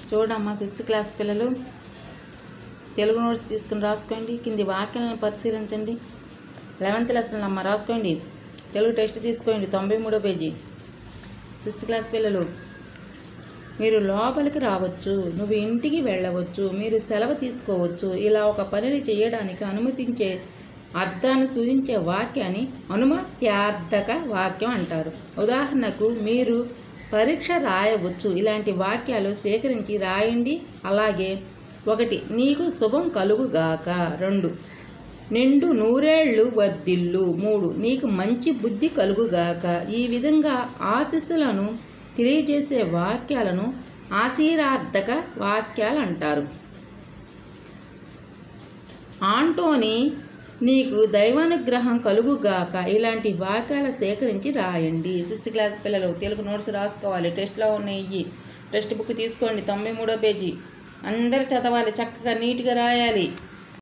చూడమ్మా sixth class పిల్లలు Telugu notes తీసుకుని రాసుకోండి కింది వాక్యాలను పరిశీలించండి లెవెంత్ లెసన్ అమ్మ రాసుకోండి తెలుగు టెస్ట్ తీసుకోండి తొంభై మూడో పేజీ సిక్స్త్ క్లాస్ పిల్లలు మీరు లోపలికి రావచ్చు నువ్వు ఇంటికి వెళ్ళవచ్చు మీరు సెలవు తీసుకోవచ్చు ఇలా ఒక పనిని చేయడానికి అనుమతించే అర్థాన్ని సూచించే వాక్యాన్ని అనుమత్యార్థక వాక్యం అంటారు ఉదాహరణకు మీరు పరీక్ష రాయవచ్చు ఇలాంటి వాక్యాలు సేకరించి రాయండి అలాగే ఒకటి నీకు శుభం కలుగుగాక రెండు నిండు నూరేళ్లు వర్ధిల్లు మూడు నీకు మంచి బుద్ధి కలుగుగాక ఈ విధంగా ఆశీస్సులను తెలియజేసే వాక్యాలను ఆశీర్వాదక వాక్యాలు అంటారు ఆంటోని నీకు దైవానుగ్రహం కలుగుగాక ఇలాంటి వాక్యాలు సేకరించి రాయండి సిక్స్త్ క్లాస్ పిల్లలు తెలుగు నోట్స్ రాసుకోవాలి టెస్ట్లో ఉన్నాయి టెక్స్ట్ బుక్ తీసుకోండి తొంభై మూడో పేజీ అందరు చదవాలి చక్కగా నీట్గా రాయాలి